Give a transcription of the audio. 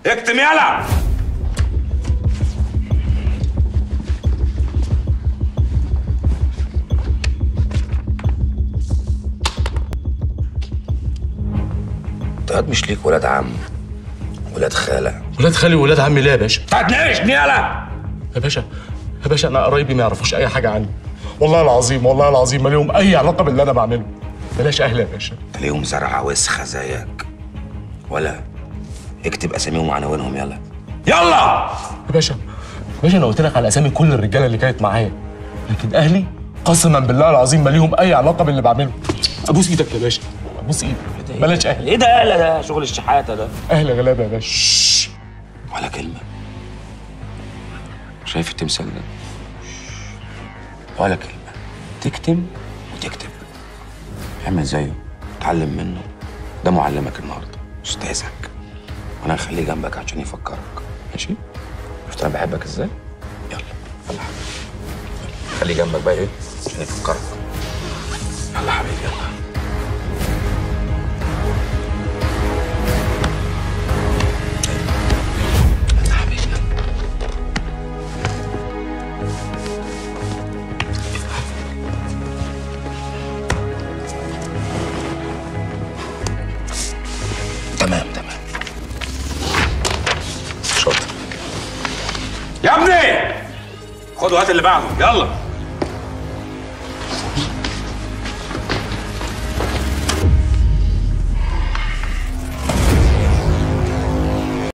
اكتم يلا طيب مش ليك ولاد عم ولاد خالة ولاد خالي وولاد عمي ليه يا باشا تتناقشني يلا يا باشا يا باشا انا قرايبي ما يعرفوش اي حاجه عني والله العظيم والله العظيم ما ليهم اي علاقه باللي انا بعمله بلاش اهلي يا باشا تلاقيهم زرعة وسخة زيك ولا اكتب اساميهم وعناوينهم يلا يلا يا باشا يا باشا انا قلت لك على اسامي كل الرجاله اللي كانت معايا لكن اهلي قسما بالله العظيم ما ليهم اي علاقه باللي بعمله ابوس ايدك يا باشا ابوس ايدك بلاش اهلي ايه ده يلا ده شغل الشحاته ده اهلي غلابه يا باشا ولا كلمة شايف التمثال ده ولا كلمة تكتم وتكتب اعمل زيه اتعلم منه ده معلمك النهارده استاذك وانا هخليه جنبك عشان يفكرك ماشي شفت انا بحبك ازاي يلا يلا حبيبي يلا. خليه جنبك بقى ايه عشان يفكرك يلا حبيبي يلا يلا حبيبي يلا. تمام تمام شاطر يا ابني خد وهات اللي بعده يلا